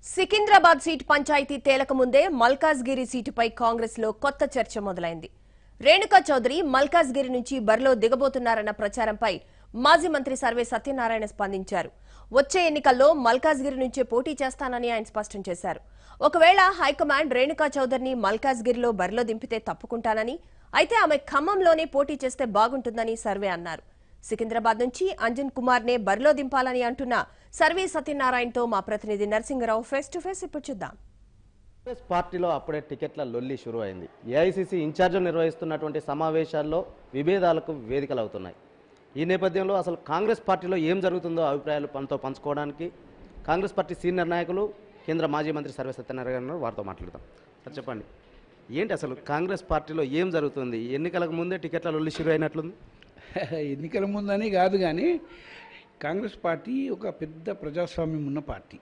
Secunderabad seat panchayat తేలక ముందే మల్కాజ్గిరి సీటుపై కాంగ్రెస్ లో కొత్త చర్చ మొదలైంది రేణుకా చౌదరి మల్కాజ్గిరి నుంచి బరిలో దిగబోతున్నారన్న ప్రచారంపై మాజీ మంత్రి సర్వే సత్యనారాయణ స్పందించారు వచ్చే ఎన్నికల్లో మల్కాజ్గిరి నుంచే పోటీ చేస్తానని ఆయన స్పష్టం చేశారు ఒకవేళ హైకమాండ్ రేణుకా చౌదరిని మల్కాజ్గిరిలో బరిలో దింపితే తప్పుకుంటానని అయితే ఆమె ఖమ్మంలోనే పోటీ చేస్తే బాగుంటుందని సర్వే అన్నారు సికింద్రాబాద్ నుంచి అంజన్ కుమార్ నే బరిలో దింపాలని అంటున్న సర్వే సత్యనారాయణతో మా ప్రతినిధి నరసింగరావు ఫేస్ టు ఫేస్ ఇప్పుడు చూద్దాం కాంగ్రెస్ పార్టీలో అప్పుడే టికెట్ల లొల్లి షురు అయింది ఏఐసీసీ ఇన్ఛార్జీలు నిర్వహిస్తున్నటువంటి సమావేశాల్లో విభేదాలకు వేదికలు అవుతున్నాయి ఈ నేపథ్యంలో అసలు కాంగ్రెస్ పార్టీలో ఏం జరుగుతుందో అభిప్రాయాలు మనతో పంచుకోవడానికి కాంగ్రెస్ పార్టీ సీనియర్ నాయకులు కేంద్ర మాజీ మంత్రి సర్వే సత్యనారాయణ గారు వారితో మాట్లాడతాం సార్ చెప్పండి ఏంటి అసలు కాంగ్రెస్ పార్టీలో ఏం జరుగుతుంది ఎన్నికలకు ముందే టికెట్ల లొల్లి షురు అయినట్లుంది ఎన్నికల ముందని కాదు కానీ కాంగ్రెస్ పార్టీ ఒక పెద్ద ప్రజాస్వామ్యం ఉన్న పార్టీ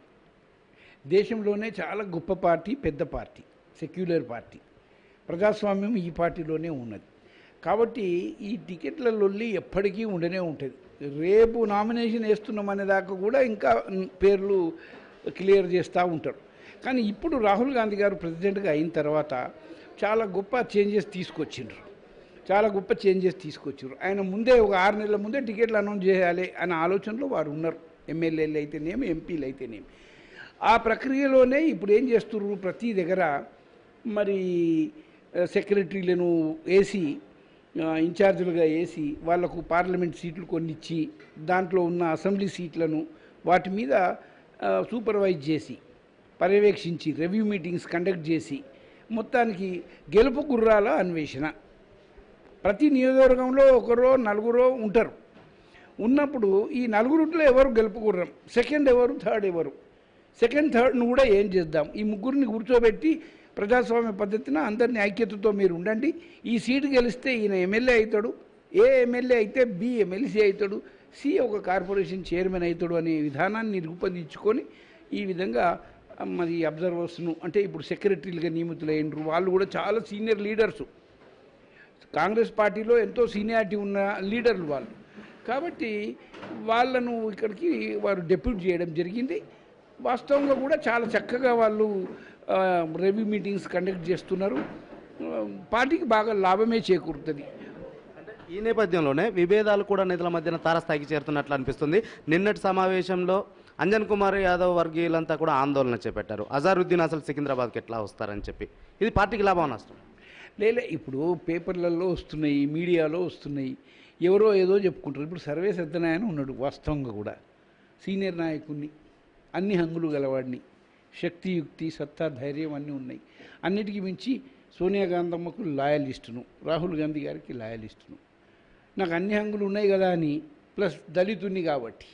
దేశంలోనే చాలా గొప్ప పార్టీ పెద్ద పార్టీ సెక్యులర్ పార్టీ ప్రజాస్వామ్యం ఈ పార్టీలోనే ఉన్నది కాబట్టి ఈ టికెట్ల లొల్లి ఎప్పటికీ ఉండనే ఉంటుంది రేపు నామినేషన్ వేస్తున్నామనే దాకా కూడా ఇంకా పేర్లు క్లియర్ చేస్తూ ఉంటారు కానీ ఇప్పుడు రాహుల్ గాంధీ గారు ప్రెసిడెంట్గా అయిన తర్వాత చాలా గొప్ప చేంజెస్ తీసుకొచ్చిండ్రు చాలా గొప్ప చేంజెస్ తీసుకొచ్చారు ఆయన ముందే ఒక ఆరు నెలల ముందే టికెట్లు అనౌన్స్ చేయాలి అనే ఆలోచనలో వారు ఉన్నారు ఎమ్మెల్యేలు అయితేనేమి ఎంపీలు అయితేనేమి ఆ ప్రక్రియలోనే ఇప్పుడు ఏం చేస్తున్నారు ప్రతి దగ్గర మరి ఆ, సెక్రటరీలను వేసి ఆ, ఇన్ఛార్జీలుగా వేసి వాళ్లకు పార్లమెంట్ సీట్లు కొన్ని ఇచ్చి దాంట్లో ఉన్న అసెంబ్లీ సీట్లను వాటి మీద ఆ, సూపర్వైజ్ చేసి పర్యవేక్షించి రివ్యూ మీటింగ్స్ కండక్ట్ చేసి మొత్తానికి గెలుపు గుర్రాల అన్వేషణ ప్రతి నియోజకవర్గంలో ఒకరో నలుగురో ఉంటారు ఉన్నప్పుడు ఈ నలుగురిలో ఎవరు గెలుపుకుర్రం సెకండ్ ఎవరు థర్డ్ ఎవరు సెకండ్ థర్డ్ను కూడా ఏం చేద్దాం ఈ ముగ్గురిని కూర్చోబెట్టి ప్రజాస్వామ్య పద్ధతిన అందరిని ఐక్యతతో మీరు ఉండండి ఈ సీటు గెలిస్తే ఈయన ఎమ్మెల్యే అవుతాడు ఏ ఎమ్మెల్యే అయితే బి ఎమ్మెల్సీ అవుతాడు సి ఒక కార్పొరేషన్ చైర్మన్ అవుతాడు అనే విధానాన్ని రూపొందించుకొని ఈ విధంగా ఆ, మరి అబ్జర్వర్స్ను అంటే ఇప్పుడు సెక్రటరీలుగా నియమితులైనరు వాళ్ళు కూడా చాలా సీనియర్ లీడర్సు కాంగ్రెస్ పార్టీలో ఎంతో సీనియారిటీ ఉన్న లీడర్లు వాళ్ళు కాబట్టి వాళ్ళను ఇక్కడికి వారు డెప్యూట్ చేయడం జరిగింది వాస్తవంగా కూడా చాలా చక్కగా వాళ్ళు రివ్యూ మీటింగ్స్ కండక్ట్ చేస్తున్నారు ఆ, పార్టీకి బాగా లాభమే చేకూరుతుంది అంటే ఈ నేపథ్యంలోనే విభేదాలు కూడా నిధుల మధ్యన తారస్థాయికి చేరుతున్నట్లు అనిపిస్తుంది నిన్నటి సమావేశంలో అంజన్ కుమార్ యాదవ్ వర్గీయులంతా కూడా ఆందోళన చేపట్టారు అజారుద్దీన్ అసలు సికింద్రాబాద్కి ఎట్లా వస్తారని చెప్పి ఇది పార్టీకి లాభం నష్టం లేలే ఇప్పుడు పేపర్లలో వస్తున్నాయి మీడియాలో వస్తున్నాయి ఎవరో ఏదో చెప్పుకుంటారు ఇప్పుడు సర్వే సత్యనారాయణ ఉన్నాడు వాస్తవంగా కూడా సీనియర్ నాయకుడిని అన్ని హంగులు గలవాడిని శక్తి యుక్తి సత్తా ధైర్యం అన్నీ ఉన్నాయి అన్నిటికీ మించి సోనియా గాంధమ్మకు లాయలిస్టును రాహుల్ గాంధీ గారికి లాయలిస్టును నాకు అన్ని హంగులు ఉన్నాయి కదా అని ప్లస్ దళితుని కాబట్టి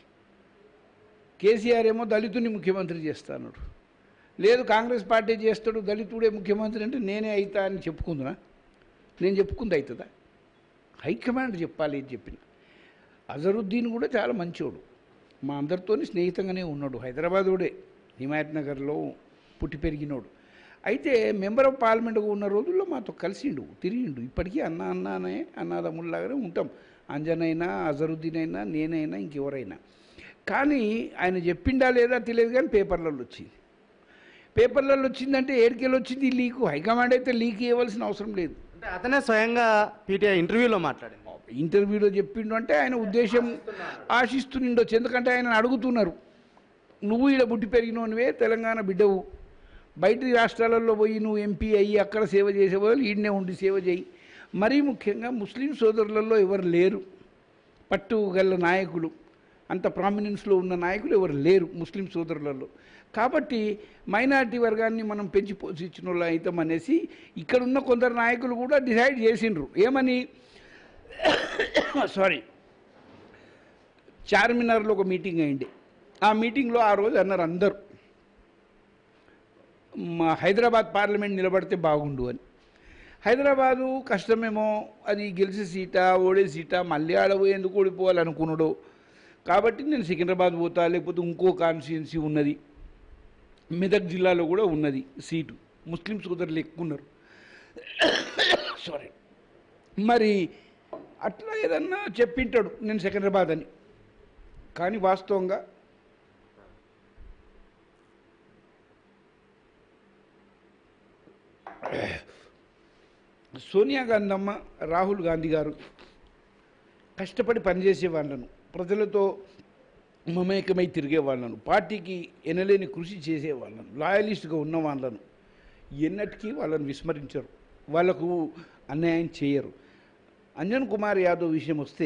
కేసీఆర్ ఏమో దళితుని ముఖ్యమంత్రి చేస్తాడు లేదు కాంగ్రెస్ పార్టీ చేస్తాడు దళితుడే ముఖ్యమంత్రి అంటే నేనే అవుతా అని చెప్పుకుందునా నేను చెప్పుకుంది అవుతుందా హైకమాండ్ చెప్పాలి అని చెప్పిన అజరుద్దీన్ కూడా చాలా మంచోడు మా అందరితోని స్నేహితంగానే ఉన్నాడు హైదరాబాదుడే హిమాయత్ నగర్లో పుట్టి పెరిగినోడు అయితే మెంబర్ ఆఫ్ పార్లమెంట్గా ఉన్న రోజుల్లో మాతో కలిసిండు తిరిగిండు ఇప్పటికీ అన్న అన్న అనే అన్నదమ్ముల్లాగానే ఉంటాం అంజనైనా అజరుద్దీన్ అయినా నేనైనా ఇంకెవరైనా కానీ ఆయన చెప్పిండా లేదా తెలియదు కానీ పేపర్లలో వచ్చింది పేపర్లలో వచ్చిందంటే ఏడికెళ్ళి వచ్చింది ఈ లీకు హైకమాండ్ అయితే లీక్ ఇవ్వాల్సిన అవసరం లేదు అంటే అతనే స్వయంగా పీటీఐ ఇంటర్వ్యూలో మాట్లాడింది ఇంటర్వ్యూలో చెప్పిండు అంటే ఆయన ఉద్దేశం ఆశిస్తుండొచ్చు ఎందుకంటే ఆయన అడుగుతున్నారు నువ్వు ఈడ బుట్టి పెరిగినవనివే తెలంగాణ బిడ్డవు బయటి రాష్ట్రాలలో పోయి నువ్వు ఎంపీ అయ్యి అక్కడ సేవ చేసే వాళ్ళు ఈడనే ఉండి సేవ చేయి మరీ ముఖ్యంగా ముస్లిం సోదరులలో ఎవరు లేరు పట్టు గల నాయకులు అంత ప్రామినెన్స్లో ఉన్న నాయకులు ఎవరు లేరు ముస్లిం సోదరులలో కాబట్టి మైనారిటీ వర్గాన్ని మనం పెంచి పోషించిన వాళ్ళు అవుతాం అనేసి ఇక్కడున్న కొందరు నాయకులు కూడా డిసైడ్ చేసిండ్రు ఏమని సారీ చార్మినార్లో ఒక మీటింగ్ అయింది ఆ మీటింగ్లో ఆ రోజు అన్నారు అందరూ మా హైదరాబాద్ పార్లమెంట్ నిలబడితే బాగుండు అని హైదరాబాదు కష్టమేమో అది గెలిచే సీటా ఓడే సీటా మళ్ళీ ఆడబో ఎందుకు ఓడిపోవాలనుకున్నాడు కాబట్టి నేను సికింద్రాబాద్ పోతా లేకపోతే ఇంకో కాన్స్టిట్యున్సీ ఉన్నది మెదక్ జిల్లాలో కూడా ఉన్నది సీటు ముస్లిం సోదరులు ఎక్కువ ఉన్నారు సారీ మరి అట్లా ఏదన్నా చెప్పింటాడు నేను సికింద్రాబాద్ అని కానీ వాస్తవంగా సోనియా గాంధీ అమ్మ రాహుల్ గాంధీ గారు కష్టపడి పనిచేసే వాళ్ళను ప్రజలతో మమేకమై తిరిగే వాళ్ళను పార్టీకి ఎనలేని కృషి చేసే వాళ్ళను లాయలిస్ట్గా ఉన్న వాళ్ళను ఎన్నటికీ వాళ్ళని విస్మరించరు వాళ్ళకు అన్యాయం చేయరు అంజన్ కుమార్ యాదవ్ విషయం వస్తే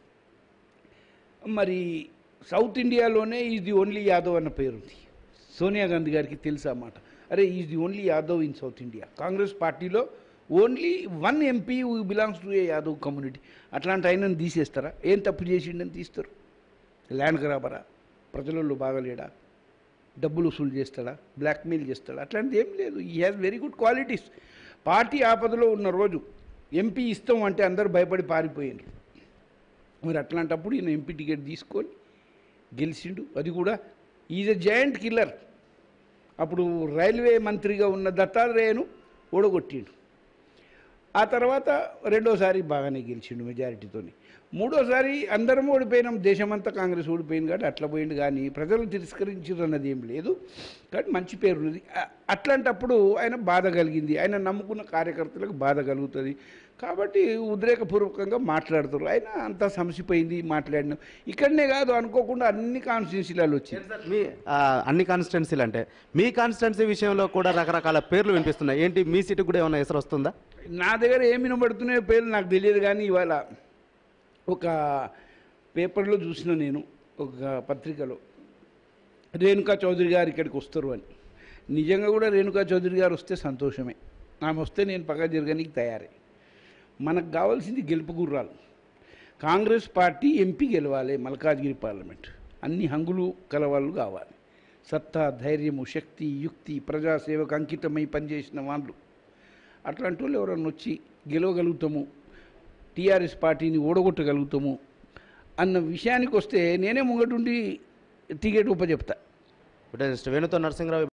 మరి సౌత్ ఇండియాలోనే ఈజ్ ది ఓన్లీ యాదవ్ అన్న పేరుంది సోనియా గాంధీ గారికి తెలుసా మాట అరే is the only Yadav in South India Congress పార్టీలో only one MP belongs to a Yadav community అట్లాంటి ఆయనను తీసేస్తారా ఏం తప్పు చేసిండని తీస్తారు ల్యాండ్ గ్రాబరా ప్రజలలో బాగలేడా డబ్బులు వసూలు చేస్తాడా బ్లాక్మెయిల్ చేస్తాడా అట్లాంటిది ఏం లేదు ఈ has very good qualities party ఆపదలో ఉన్న రోజు ఎంపీ ఇస్తాం అంటే అందరూ భయపడి పారిపోయారు మరి అట్లాంటప్పుడు ఈయన ఎంపీ టికెట్ తీసుకొని గెలిచిండు అది కూడా ఈజ్ ఎ జాయింట్ కిల్లర్ అప్పుడు రైల్వే మంత్రిగా ఉన్న దత్తాత్రేయను ఓడగొట్టిండు ఆ తర్వాత రెండోసారి బాగానే గెలిచిండు మెజారిటీతోని మూడోసారి అందరం ఓడిపోయినాం దేశమంతా కాంగ్రెస్ ఓడిపోయింది కాబట్టి అట్లా పోయింది కానీ ప్రజలు తిరస్కరించారు అన్నది ఏం లేదు కానీ మంచి పేరు ఉన్నది అ- అట్లాంటప్పుడు ఆయన బాధ కలిగింది ఆయన నమ్ముకున్న కార్యకర్తలకు బాధ కలుగుతుంది కాబట్టి ఉద్రేకపూర్వకంగా మాట్లాడుతారు ఆయన అంతా సమసిపోయింది మాట్లాడినాం ఇక్కడనే కాదు అనుకోకుండా అన్ని కాన్స్టిట్యూన్సీలలో వచ్చింది మీ ఆ, అన్ని కాన్స్టిట్యున్సీలు అంటే మీ కాన్స్టిట్యున్సీ విషయంలో కూడా రకరకాల పేర్లు వినిపిస్తున్నాయి ఏంటి మీ సీటుకు కూడా ఏమైనా ఎసరు వస్తుందా నా దగ్గర ఏమి వినబడుతున్నాయో పేర్లు నాకు తెలియదు కానీ ఇవాళ ఒక పేపర్లో చూసిన నేను ఒక పత్రికలో రేణుకా చౌదరి గారు ఇక్కడికి వస్తారు అని నిజంగా కూడా రేణుకా చౌదరి గారు వస్తే సంతోషమే ఆమె వస్తే నేను పక్క జరగడానికి తయారే మనకు కావాల్సింది గెలుపు గుర్రాలు కాంగ్రెస్ పార్టీ ఎంపీ గెలవాలి మల్కాజ్గిరి పార్లమెంట్ అన్ని హంగులు కలవాళ్ళు కావాలి సత్తా ధైర్యము శక్తి యుక్తి ప్రజాసేవకు అంకితమై పనిచేసిన వాళ్ళు అట్లాంటి వాళ్ళు ఎవరన్నా వచ్చి గెలవగలుగుతాము టీఆర్ఎస్ పార్టీని ఓడగొట్టగలుగుతాము అన్న విషయానికి వస్తే నేనే ముంగటుండి టికెట్ ఉపజెప్తా అంటే వేణుతో నరసింహరావు